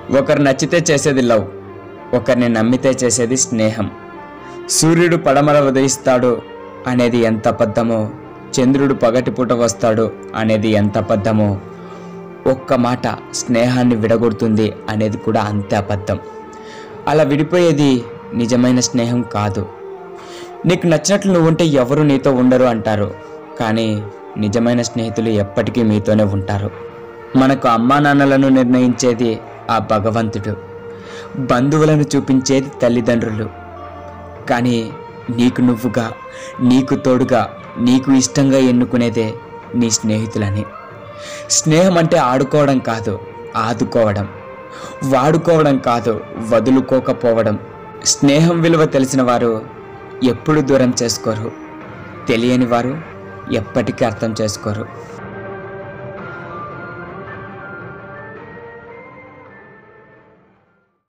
ఒకరు నచ్చితే చేసేది లవ్ ఒకరిని నమ్మితే చేసేది స్నేహం సూర్యుడు పడమర ఉదయిస్తాడు అనేది ఎంత అబద్ధమో చంద్రుడు పగటిపూట వస్తాడు అనేది ఎంత అబద్ధమో ఒక్క మాట స్నేహాన్ని విడగొడుతుంది అనేది కూడా అంతే అబద్ధం అలా విడిపోయేది నిజమైన స్నేహం కాదు నీకు నచ్చినట్లు నువ్వు ఉంటే ఎవరు నీతో ఉండరు అంటారు కానీ నిజమైన స్నేహితులు ఎప్పటికీ మీతోనే ఉంటారు మనకు అమ్మా నాన్నలను నిర్ణయించేది ఆ భగవంతుడు బంధువులను చూపించేది తల్లిదండ్రులు కానీ నీకు నువ్వుగా నీకు తోడుగా నీకు ఇష్టంగా ఎన్నుకునేదే నీ స్నేహితులని స్నేహం అంటే ఆడుకోవడం కాదు ఆదుకోవడం వాడుకోవడం కాదు వదులుకోకపోవడం స్నేహం విలువ తెలిసిన వారు ఎప్పుడు దూరం చేసుకోరు తెలియని వారు ఎప్పటికీ అర్థం చేసుకోరు